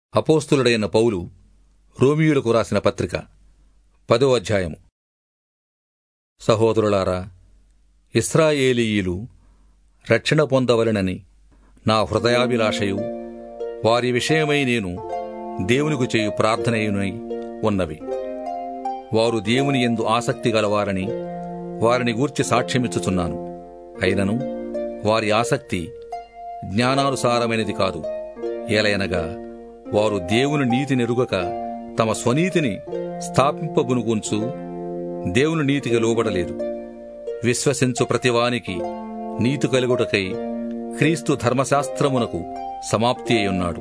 అపోస్తులుడైన పౌలు రోమియులకు రాసిన పత్రిక పదో అధ్యాయము సహోదరులారా ఇస్రాయేలీయులు రక్షణ పొందవలెనని నా హృదయాభిలాషయు వారి విషయమై నేను దేవునికి చేయు ప్రార్థనయునై ఉన్నవి వారు దేవుని ఎందు ఆసక్తి గలవారని వారిని గూర్చి సాక్ష్యమిచ్చుచున్నాను అయినను వారి ఆసక్తి జ్ఞానానుసారమైనది కాదు ఏలయనగా వారు దేవుని నీతి నెరుగక తమ స్వనీతిని స్థాపింపబునుకుంచు దేవుని నీతికి లోబడలేదు విశ్వసించు ప్రతివానికి నీతి కలుగుటకై క్రీస్తు ధర్మశాస్త్రమునకు సమాప్తి అయ్యున్నాడు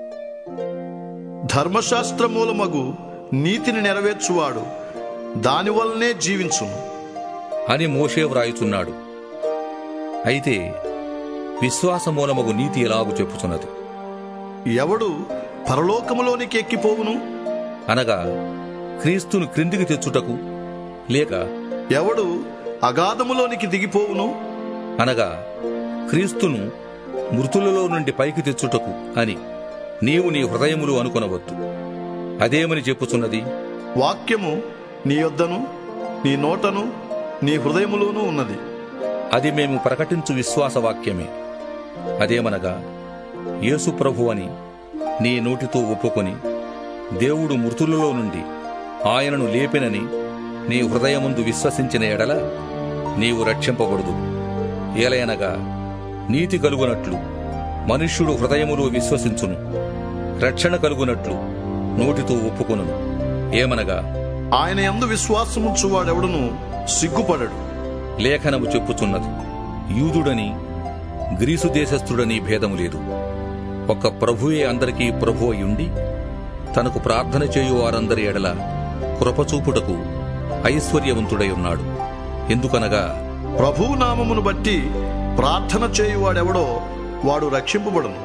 ధర్మశాస్త్ర మూలమగు నీతిని నెరవేర్చువాడు దానివల్లనే జీవించును అని మోషే వ్రాయుచున్నాడు అయితే విశ్వాసమూలమగు నీతి ఎలాగు చెప్పుచున్నది ఎవడు పరలోకములోనికి ఎక్కిపోవును అనగా క్రీస్తును క్రిందికి తెచ్చుటకు లేక ఎవడు అగాధములోనికి దిగిపోవును అనగా క్రీస్తును మృతులలో నుండి పైకి తెచ్చుటకు అని నీవు నీ హృదయములు అనుకొనవద్దు అదేమని చెప్పుచున్నది వాక్యము నీ యొద్దను నీ నోటను నీ హృదయములోనూ ఉన్నది అది మేము ప్రకటించు విశ్వాస వాక్యమే అదేమనగా యేసు ప్రభు అని నీ నోటితో ఒప్పుకొని దేవుడు మృతులలో నుండి ఆయనను లేపినని నీ హృదయముందు విశ్వసించిన ఎడల నీవు రక్షింపబడదు ఏలయనగా నీతి కలుగునట్లు మనుష్యుడు హృదయములో విశ్వసించును రక్షణ కలుగునట్లు నోటితో ఒప్పుకొనును ఏమనగా ఆయన యందు విశ్వాసముంచువాడెవడును సిగ్గుపడడు లేఖనము చెప్పుచున్నది యూదుడని గ్రీసు దేశస్థుడని భేదము లేదు ఒక్క ప్రభువే అందరికీ ప్రభు అయ్యుండి తనకు ప్రార్థన చేయు వారందరి ఎడల కృపచూపుటకు ఐశ్వర్యవంతుడై ఉన్నాడు ఎందుకనగా ప్రభువు నామమును బట్టి ప్రార్థన చేయువాడెవడో వాడు రక్షింపబడును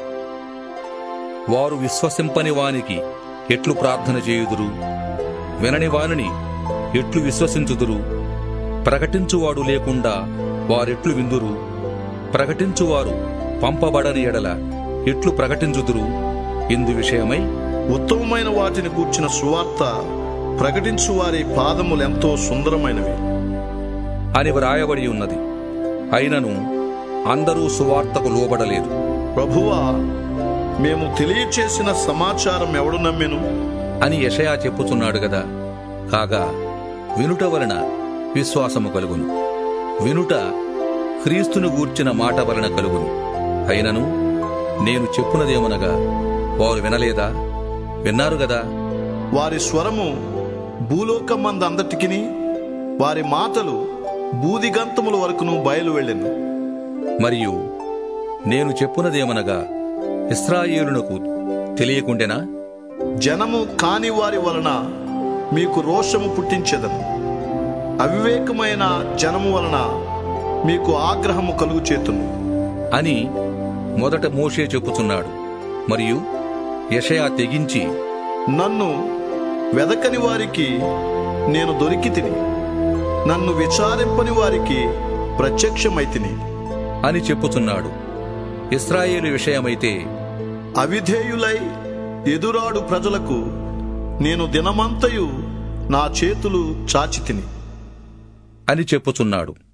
వారు విశ్వసింపని వానికి ఎట్లు ప్రార్థన చేయుదురు వినని వానిని ఎట్లు విశ్వసించుదురు ప్రకటించువాడు లేకుండా వారెట్లు విందురు ప్రకటించువారు పంపబడని ఎడల ఎట్లు ప్రకటించుదురు ఇందు విషయమై ఉత్తమమైన వాటిని కూర్చిన సువార్త ప్రకటించు వారి పాదములెంతో సుందరమైనవి అని వ్రాయబడి ఉన్నది అయినను అందరూ సువార్తకు లోబడలేదు ప్రభువా మేము తెలియచేసిన సమాచారం ఎవడు నమ్మెను అని యషయా చెప్పుచున్నాడు గదా కాగా వినుట వలన విశ్వాసము కలుగును వినుట క్రీస్తును గూర్చిన మాట వలన కలుగును అయినను నేను చెప్పునదేమనగా వారు వినలేదా విన్నారు గదా వారి స్వరము భూలోకమందంతటికిని వారి మాటలు బూదిగంతముల వరకును బయలు వెళ్ళెను మరియు నేను చెప్పునదేమనగా ఇస్రాయేలునకు తెలియకుండెనా జనము కాని వారి వలన మీకు రోషము పుట్టించెదను అవివేకమైన జనము వలన మీకు ఆగ్రహము కలుగు చేతును అని మొదట మోషే చెప్పుచున్నాడు మరియు యషయా తెగించి నన్ను వెదకని వారికి నేను దొరికి తిని నన్ను విచారింపని వారికి ప్రత్యక్షమైతిని అని చెప్పుచున్నాడు ఇస్రాయేలు విషయమైతే అవిధేయులై ఎదురాడు ప్రజలకు నేను దినమంతయు నా చేతులు చాచి తిని అని చెప్పుచున్నాడు